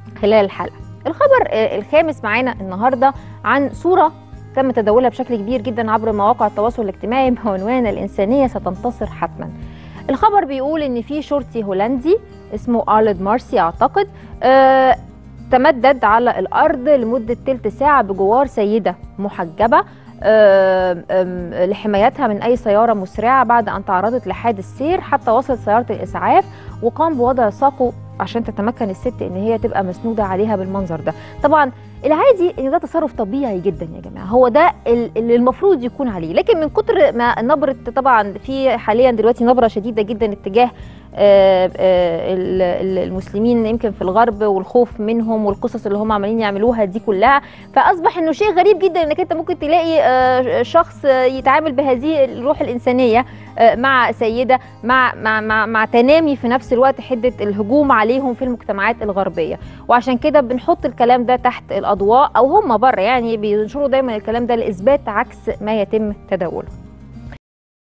خلال الحلقه الخبر آه، الخامس معانا النهارده عن صوره تم تداولها بشكل كبير جدا عبر مواقع التواصل الاجتماعي بعنوان الانسانيه ستنتصر حتما الخبر بيقول ان في شرطي هولندي اسمه ارلد مارسي اعتقد آه تمدد على الارض لمده تلت ساعه بجوار سيده محجبه آم، آم، لحمايتها من اي سياره مسرعه بعد ان تعرضت لحادث سير حتى وصلت سياره الاسعاف وقام بوضع ساقه عشان تتمكن الست ان هي تبقى مسنوده عليها بالمنظر ده طبعا العادي ان ده تصرف طبيعي جدا يا جماعه هو ده ال- اللي المفروض يكون عليه لكن من كتر ما نبره طبعا في حاليا دلوقتي نبره شديده جدا اتجاه آه، آه، ال- ال- المسلمين يمكن في الغرب والخوف منهم والقصص اللي هم عمالين يعملوها دي كلها فاصبح انه شيء غريب جدا انك انت ممكن تلاقي آه، شخص آه، يتعامل بهذه الروح الانسانيه آه، مع سيده مع مع مع, مع تنامي في نفس الوقت حده الهجوم عليهم في المجتمعات الغربيه وعشان كده بنحط الكلام ده تحت الاضواء او هم بره يعني بينشروا دايما الكلام ده لاثبات عكس ما يتم تداوله